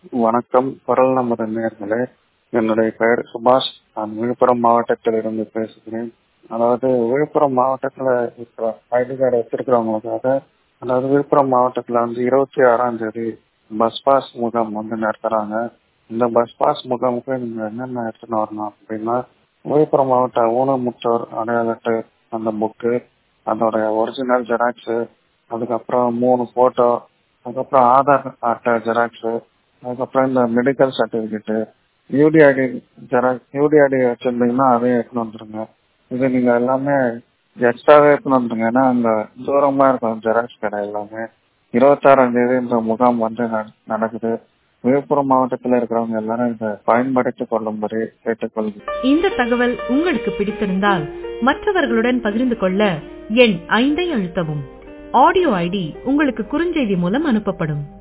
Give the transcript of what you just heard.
வணக்கம் குரல் நமது நேர்களே என்னுடைய பெயர் சுபாஷ் நான் விழுப்புரம் மாவட்டத்தில் இருந்து பேசுகிறேன் அதாவது விழுப்புரம் மாவட்டத்தில் இருக்கிற ஐடி கார்டு வச்சிருக்கிறவங்களுக்காக அதாவது விழுப்புரம் மாவட்டத்தில் வந்து இருபத்தி ஆறாம் தேதி பஸ் பாஸ் முகாம் வந்து நடத்துறாங்க இந்த பஸ் பாஸ் முகாமுக்கு நீங்க என்னென்ன எடுத்துன்னு வரணும் அப்படின்னா விழுப்புரம் மாவட்ட ஊனமுற்றோர் அடையாள அட்டை அந்த புக்கு அதோட ஒரிஜினல் ஜெராக்ஸு அதுக்கப்புறம் மூணு போட்டோ அதுக்கப்புறம் ஆதார் அட்டை ஜெராக்ஸு அதுக்கப்புறம் இந்த medical certificate UDID xerox UDID வச்சிருந்தீங்கன்னா அதையும் எடுத்துன்னு வந்துருங்க இது நீங்க எல்லாமே எக்ஸ்ட்ராவே எடுத்துன்னு வந்துருங்க ஏன்னா அங்க தூரமா இருக்கும் ஜெராக்ஸ் கடை எல்லாமே இருபத்தாறாம் தேதி இந்த முகாம் வந்து நட- நடக்குது விழுப்புரம் மாவட்டத்தில் இருக்கிறவங்க எல்லாரும் இதை பயன்படுத்திக் கொள்ளும்படி கேட்டுக்கொள்கிறேன் இந்த தகவல் உங்களுக்கு பிடித்திருந்தால் மற்றவர்களுடன் பகிர்ந்து கொள்ள எண் ஐந்தை அழுத்தவும் ஆடியோ ஐடி உங்களுக்கு குறுஞ்செய்தி மூலம் அனுப்பப்படும்